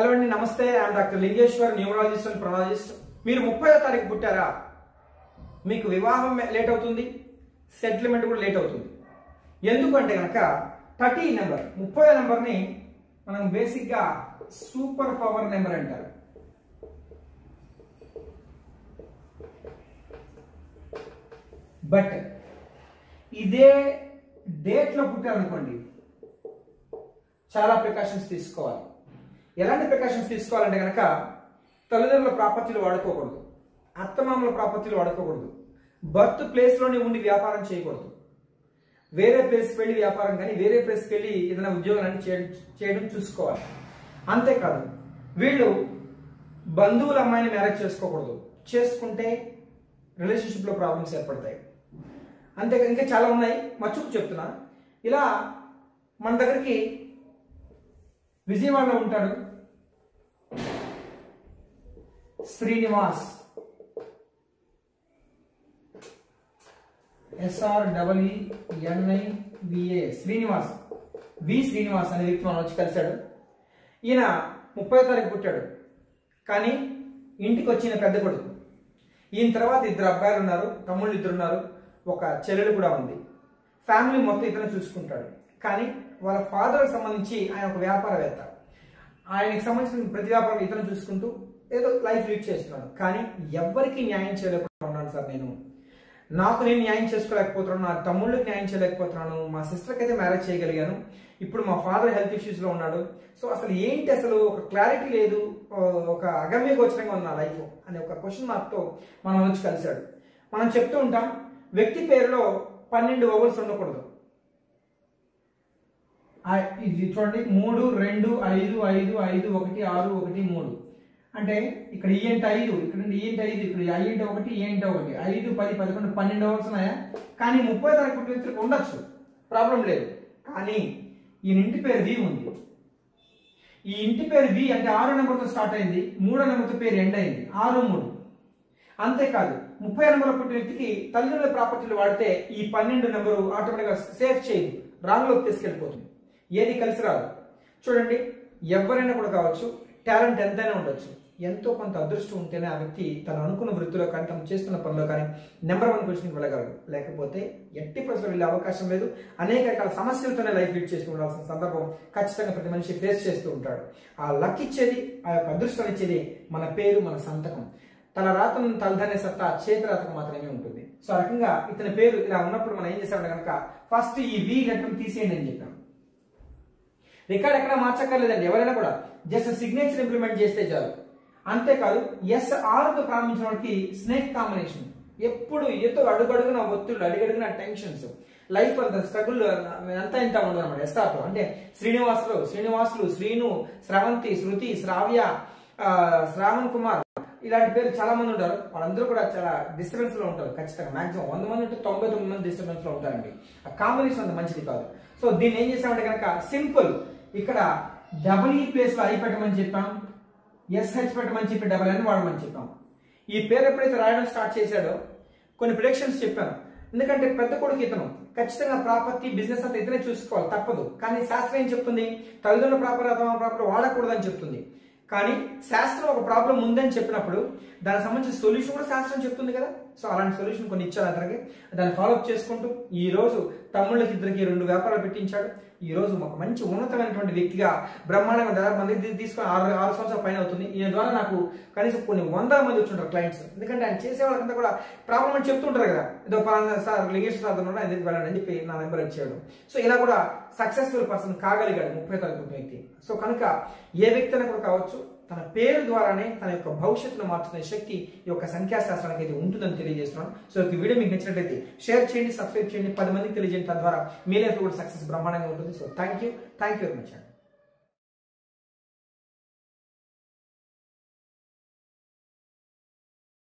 hello అండి నమస్తే I'm doctor Lingeshwar numerologist and pronologist మీరు ముప్పైవ తారీఖు పుట్టారా మీకు వివాహం లేట్ అవుతుంది సెటిల్మెంట్ కూడా లేట్ అవుతుంది ఎందుకంటే కనుక థర్టీ నెంబర్ ముప్పై నెంబర్ని మనం బేసిక్గా సూపర్ పవర్ నెంబర్ అంటారు బట్ ఇదే డేట్లో పుట్టారనుకోండి చాలా ప్రికాషన్స్ తీసుకోవాలి ఎలాంటి ప్రికాషన్స్ తీసుకోవాలంటే కనుక తల్లిదండ్రుల ప్రాపర్టీలు వాడుకోకూడదు అత్తమామల ప్రాపర్టీలు వాడుకోకూడదు బర్త్ ప్లేస్లోనే ఉండి వ్యాపారం చేయకూడదు వేరే ప్లేస్కి వెళ్ళి వ్యాపారం కానీ వేరే ప్లేస్కి వెళ్ళి ఏదైనా ఉద్యోగాన్ని చేయడం చేయడం చూసుకోవాలి అంతేకాదు వీళ్ళు బంధువుల అమ్మాయిని మ్యారేజ్ చేసుకోకూడదు చేసుకుంటే రిలేషన్షిప్లో ప్రాబ్లమ్స్ ఏర్పడతాయి అంతే ఇంకా చాలా ఉన్నాయి మచ్చుకు చెప్తున్నా ఇలా మన దగ్గరికి విజయవాడలో ఉంటాడు Srinivas S R double N I V A Srinivas V Srinivas అనే వ్యక్తి మనం వచ్చి కలిశాడు ఈయన ముప్పై తారీఖు పుట్టాడు కానీ ఇంటికి వచ్చిన పెద్ద కొడుకు ఈయన తర్వాత ఇద్దరు అబ్బాయిలు ఉన్నారు తమ్ముళ్ళు ఇద్దరు ఉన్నారు ఒక చెల్లెలు కూడా ఉంది ఫ్యామిలీ మొత్తం ఇతను చూసుకుంటాడు కానీ వాళ్ళ ఫాదర్కి సంబంధించి ఆయన ఒక వ్యాపారవేత్త ఆయనకి సంబంధించిన ప్రతి వ్యాపారం ఇతను చూసుకుంటూ ఏదో లైఫ్ లీడ్ చేస్తున్నాడు కానీ ఎవ్వరికి న్యాయం చేయలేకుండా ఉన్నాను సార్ నేను నాకు నేను న్యాయం చేసుకోలేకపోతున్నాను నా తమ్ముళ్ళకి న్యాయం చేయలేకపోతున్నాను మా సిస్టర్కి అయితే మ్యారేజ్ చేయగలిగాను ఇప్పుడు మా ఫాదర్ హెల్త్ ఇష్యూస్లో ఉన్నాడు సో అసలు ఏంటి అసలు ఒక క్లారిటీ లేదు ఒక అగమ్య గోచరంగా ఉంది నా లైఫ్ అనే ఒక క్వశ్చన్ మార్క్తో మనం వచ్చి కలిశాడు మనం చెప్తూ ఉంటాం వ్యక్తి పేరులో పన్నెండు ఓవర్స్ ఉండకూడదు ఇది చూడండి మూడు రెండు ఐదు ఐదు ఐదు ఒకటి ఆరు ఒకటి మూడు అంటే ఇక్కడ ఈ ఏంటి ఐదు ఇక్కడ ఈ ఏంటి ఐదు ఇక్కడ ఐ ఏంటి ఒకటి ఈ ఏంటి ఒకటి ఐదు పది పదకొండు పన్నెండు అవర్స్ ఉన్నాయా కానీ ముప్పై తారీఖు పుట్టిన వ్యక్తులకు ఉండొచ్చు ప్రాబ్లం లేదు కానీ ఈ ఇంటి పేరు వి ఉంది ఈ ఇంటి పేరు వి అంటే ఆరో నెంబర్తో స్టార్ట్ అయింది మూడో నెంబర్తో పేరు ఎండ్ అయింది ఆరు మూడు అంతేకాదు ముప్పై నెంబర్ పుట్టిన వ్యక్తికి తల్లిదండ్రుల ప్రాపర్టీలు వాడితే ఈ పన్నెండు నెంబరు ఆటోమేటిక్గా సేఫ్ చేయదు రాంగ్లోకి తీసుకెళ్ళిపోతుంది ఏది కలిసి రాదు చూడండి ఎవరైనా కూడా కావచ్చు టాలెంట్ ఎంతైనా ఉండొచ్చు ఎంతో కొంత అదృష్టం ఉంటేనే ఆ వ్యక్తి తను అనుకున్న వృత్తిలో కానీ తను చేస్తున్న పనిలో కానీ నెంబర్ వన్ పొజిషన్కి వెళ్ళగలరు లేకపోతే ఎట్టి పరిస్థితులు వెళ్ళే అవకాశం లేదు అనేక రకాల సమస్యలతోనే లైఫ్ లీడ్ చేస్తూ ఉండాల్సిన సందర్భం ఖచ్చితంగా ప్రతి మనిషి ఫేస్ చేస్తూ ఉంటాడు ఆ లక్ ఇచ్చేది ఆ యొక్క అదృష్టం ఇచ్చేది మన పేరు మన సంతకం తన రాతను తలదనే సత్తా చేతి రాతకు మాత్రమే ఉంటుంది సో ఆ రకంగా ఇతని పేరు ఇలా ఉన్నప్పుడు మనం ఏం చేసామంటే కనుక ఫస్ట్ ఈ వి లెటర్ తీసేయండి అని చెప్పాం రికార్డ్ ఎక్కడ మార్చక్కర్లేదండి ఎవరైనా కూడా జస్ట్ సిగ్నేచర్ ఇంప్లిమెంట్ చేస్తే చాలు అంతేకాదు ఎస్ఆర్తో ప్రారంభించిన వాడికి స్నేక్ కాంబినేషన్ ఎప్పుడు ఎతో అడుగడుగున ఒత్తిళ్ళు అడుగడుగున టెన్షన్స్ లైఫ్ అంత స్ట్రగుల్ అంతా ఇంత ఉండదు అనమాట ఎస్ఆర్తో అంటే శ్రీనివాసులు శ్రీనివాసులు శ్రీను స్రవంతి శృతి శ్రావ్య శ్రావణ్ కుమార్ ఇలాంటి పేరు చాలా మంది ఉంటారు వాళ్ళందరూ కూడా చాలా డిస్టర్బెన్స్ లో ఉంటారు ఖచ్చితంగా మాక్సిమం వంద మంది ఉంటే తొంభై తొమ్మిది మంది డిస్టర్బెన్స్ లో ఉంటారండి ఆ కాంబినేషన్ అంత మంచిది కాదు సో దీన్ని ఏం చేసామంటే కనుక సింపుల్ ఇక్కడ డబుల్ ఈ ప్లేస్ లో ఐ పెట్టమని చెప్పాం ఎస్హెచ్ పెట్టమని చెప్పి డబల్ అని వాడమని చెప్పాం ఈ పేరు ఎప్పుడైతే రాయడం స్టార్ట్ చేశాడో కొన్ని ప్రిడిక్షన్స్ చెప్పాను ఎందుకంటే పెద్ద కొడుకు ఇతను ఖచ్చితంగా ప్రాపర్టీ బిజినెస్ అంతా ఇతనే చూసుకోవాలి తప్పదు కానీ శాస్త్రం ఏం చెప్తుంది తల్లిదండ్రుల ప్రాపర్ అథవా ప్రాపర్ వాడకూడదని చెప్తుంది కానీ శాస్త్రం ఒక ప్రాబ్లం ఉందని చెప్పినప్పుడు దానికి సంబంధించిన సొల్యూషన్ కూడా శాస్త్రం చెప్తుంది కదా సో అలాంటి సొల్యూషన్ కొన్ని ఇచ్చారు అతనికి దాన్ని ఫాలోఅప్ చేసుకుంటూ ఈ రోజు తమ్ముళ్ళకి ఇద్దరికి రెండు వ్యాపారాలు పెట్టించాడు ఈ రోజు ఒక మంచి ఉన్నతమైనటువంటి వ్యక్తిగా బ్రహ్మాండంగా దాదాపు మంది తీసుకొని ఆరు ఆరు సంవత్సరాల పైన అవుతుంది ఈయన ద్వారా నాకు కనీసం కొన్ని వందల మంది వచ్చుంటారు క్లయింట్స్ ఎందుకంటే ఆయన చేసే వాళ్ళకంతా కూడా ప్రాబ్లం అని చెప్తుంటారు కదా ఏదో పలానా సార్ లింగేశ్వర సార్ ఉన్నా ఎందుకు వెళ్ళండి అని చెప్పి నా నెంబర్ ఇచ్చాడు సో ఇలా కూడా సక్సెస్ఫుల్ పర్సన్ కాగలిగాడు ముప్పై తారీఖు వ్యక్తి సో కనుక ఏ వ్యక్తి అయినా కూడా కావచ్చు తన పేరు ద్వారానే తన యొక్క భవిష్యత్తును మార్చుకునే శక్తి ఈ యొక్క సంఖ్యాశాస్త్రానికి అయితే ఉంటుందని తెలియజేస్తున్నాను సో ఈ వీడియో మీకు నచ్చినట్లయితే షేర్ చేయండి సబ్స్క్రైబ్ చేయండి పది మందికి తెలియజేయండి తద్వారా మీ లైఫ్ కూడా సక్సెస్ బ్రహ్మాండంగా ఉంటుంది so thank you thank you very much అండి